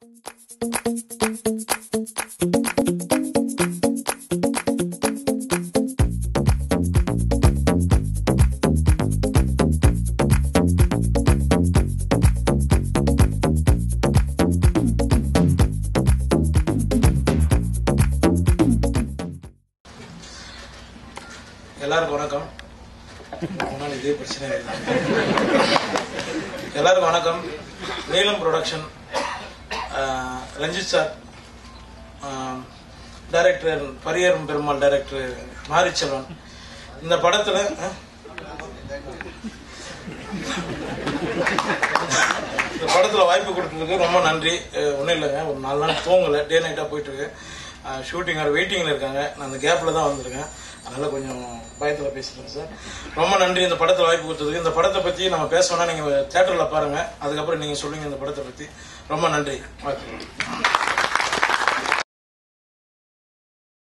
எல்லாருக்கும் வணக்கம் முன்னாடி இதே பிரச்சனை இல்லை. எல்லாருக்கும் வணக்கம் Neelam production ah, Ranjith sir ah, director Pariyerum Perumal director Mariselvan இந்த படத்துல ஆஹ், இந்த படத்துல வாய்ப்பு கொடுத்ததுக்கு ரொம்ப நன்றி ஒன்றும் இல்லைங்க ஒரு நாலு நாள் தூங்கலை டே நைட்டாக போயிட்டு இருக்கு ஷூட்டிங் வேறு வெயிட்டிங்கில் இருக்காங்க நான் அந்த கேப்பில் தான் வந்திருக்கேன் அதனால கொஞ்சம் பயத்தில் பேசுகிறேன் சார் ரொம்ப நன்றி இந்த படத்தில் வாய்ப்பு கொடுத்ததுக்கு இந்த படத்தை பற்றி நம்ம பேசணும்னா நீங்கள் தேட்டரில் பாருங்கள் அதுக்கப்புறம் நீங்கள் சொல்லுங்கள் இந்த படத்தை பற்றி ரொம்ப நன்றி வாழ்த்துக்கள்